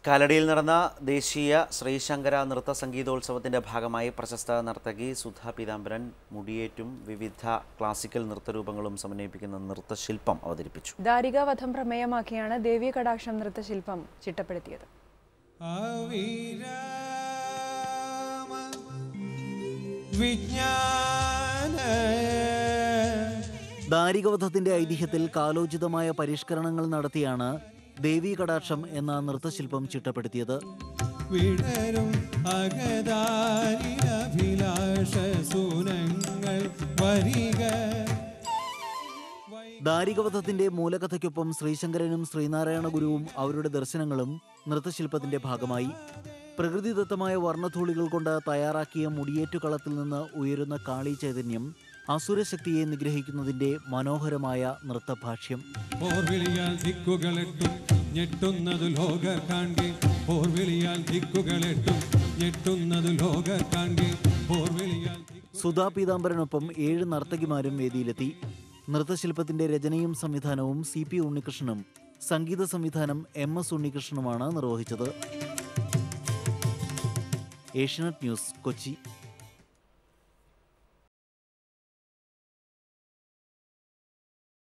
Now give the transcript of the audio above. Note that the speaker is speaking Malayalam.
കാലടിയിൽ നടന്ന ദേശീയ ശ്രീശങ്കര നൃത്ത സംഗീതോത്സവത്തിന്റെ ഭാഗമായി പ്രശസ്ത നർത്തകി സുധ പീതാംബരൻ മുടിയേറ്റും വിവിധ ക്ലാസിക്കൽ നൃത്തരൂപങ്ങളും സമന്വയിപ്പിക്കുന്ന നൃത്തശില്പം അവതരിപ്പിച്ചു ദാരികാവധം പ്രമേയമാക്കിയാണ് ദേവീ കടാക്ഷം നൃത്തശില്പം ചിട്ടപ്പെടുത്തിയത് അവിരാമ വിജ്ഞാന ദാരികവധത്തിന്റെ ഐതിഹ്യത്തിൽ കാലോചിതമായ പരിഷ്കരണങ്ങൾ നടത്തിയാണ് ദേവീ കടാക്ഷം എന്ന നൃത്തശില്പം ചിട്ടപ്പെടുത്തിയത് വിടരും അകതാരിലഭിലാഷ സൂനങ്ങൾ വരിക ദാരികവധത്തിന്റെ മൂലകഥയ്ക്കൊപ്പം ശ്രീശങ്കരനും ശ്രീനാരായണ ഗുരുവും അവരുടെ ദർശനങ്ങളും നൃത്തശില്പത്തിന്റെ ഭാഗമായി പ്രകൃതിദത്തമായ വർണ്ണധൂളികൾ കൊണ്ട് തയ്യാറാക്കിയ മുടിയേറ്റുകളത്തിൽ നിന്ന് ഉയരുന്ന കാളി ചൈതന്യം അസുരശക്തിയെ നിഗ്രഹിക്കുന്നതിന്റെ മനോഹരമായ നൃത്തഭാഷ്യം പോർവിളിയാൽ ദിക്കുകളെട്ടും ഞെട്ടുന്നതു ലോകർ കാണ്ടി പോർവിളിയാൽ ദിക്കുകളെട്ടും ഞെട്ടുന്നതു ലോകർ കാണ്ടി പോർവിളിയാൽ ദിക്കു- സുധാ പീതാംബരനൊപ്പം ഏഴ് നർത്തകിമാരും വേദിയിലെത്തി നൃത്തശില്പത്തിന്റെ രചനയും സംവിധാനവും സി പി ഉണ്ണികൃഷ്ണനും സംഗീത സംവിധാനം എം എസ് ഉണ്ണികൃഷ്ണനുമാണ് നിർവഹിച്ചത് ഏഷ്യനെറ്റ് ന്യൂസ് കൊച്ചി